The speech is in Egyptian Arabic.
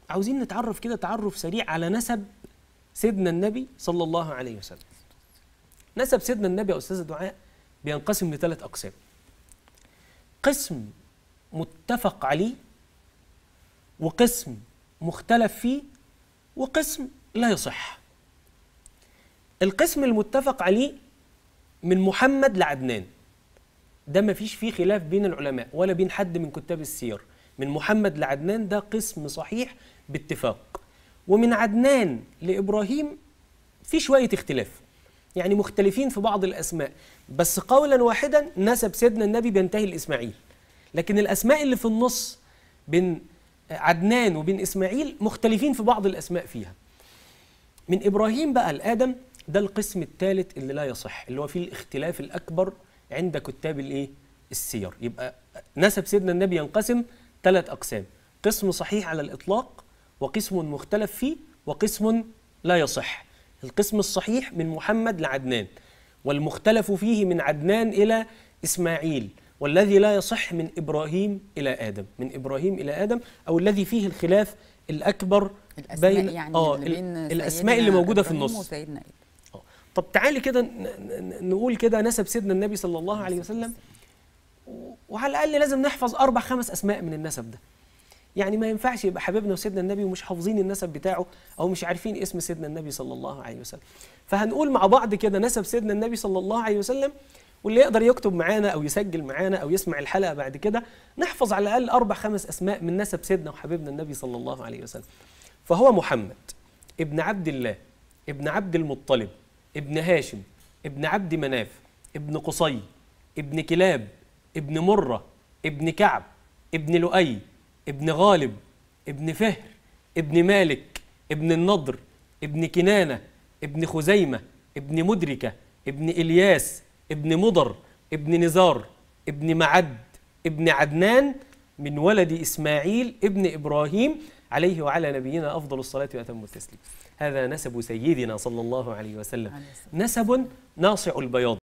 عاوزين نتعرف كده تعرف سريع على نسب سيدنا النبي صلى الله عليه وسلم نسب سيدنا النبي يا أستاذ دعاء بينقسم لثلاث أقسام قسم متفق عليه وقسم مختلف فيه وقسم لا يصح القسم المتفق عليه من محمد لعدنان ده ما فيش فيه خلاف بين العلماء ولا بين حد من كتاب السير من محمد لعدنان ده قسم صحيح باتفاق ومن عدنان لإبراهيم في شوية اختلاف يعني مختلفين في بعض الأسماء بس قولا واحدا نسب سيدنا النبي بينتهي لإسماعيل لكن الأسماء اللي في النص بين عدنان وبين إسماعيل مختلفين في بعض الأسماء فيها من إبراهيم بقى لآدم ده القسم الثالث اللي لا يصح اللي هو فيه الاختلاف الأكبر عند كتاب الإيه؟ السير يبقى نسب سيدنا النبي ينقسم ثلاث أقسام قسم صحيح على الإطلاق وقسم مختلف فيه وقسم لا يصح القسم الصحيح من محمد لعدنان والمختلف فيه من عدنان إلى إسماعيل والذي لا يصح من إبراهيم إلى آدم من إبراهيم إلى آدم أو الذي فيه الخلاف الأكبر الاسماء بين يعني آه اللي بين الأسماء سيدنا اللي موجودة في إبراهيم النص وسيدنا إيه. آه. طب تعالي كده ن- ن- نقول كده نسب سيدنا النبي صلى الله عليه وسلم وعلى الاقل لازم نحفظ اربع خمس اسماء من النسب ده يعني ما ينفعش يبقى حبيبنا وسيدنا النبي ومش حافظين النسب بتاعه او مش عارفين اسم سيدنا النبي صلى الله عليه وسلم فهنقول مع بعض كده نسب سيدنا النبي صلى الله عليه وسلم واللي يقدر يكتب معانا او يسجل معانا او يسمع الحلقه بعد كده نحفظ على الاقل اربع خمس اسماء من نسب سيدنا وحبيبنا النبي صلى الله عليه وسلم فهو محمد ابن عبد الله ابن عبد المطلب ابن هاشم ابن عبد مناف ابن قصي ابن كلاب ابن مرة ابن كعب ابن لؤي ابن غالب ابن فهر ابن مالك ابن النضر ابن كنانة ابن خزيمة ابن مدركة ابن إلياس ابن مضر ابن نزار ابن معد ابن عدنان من ولد إسماعيل ابن إبراهيم عليه وعلى نبينا أفضل الصلاة وأتم التسليم هذا نسب سيدنا صلى الله عليه وسلم عليه الصلاة نسب ناصع البياض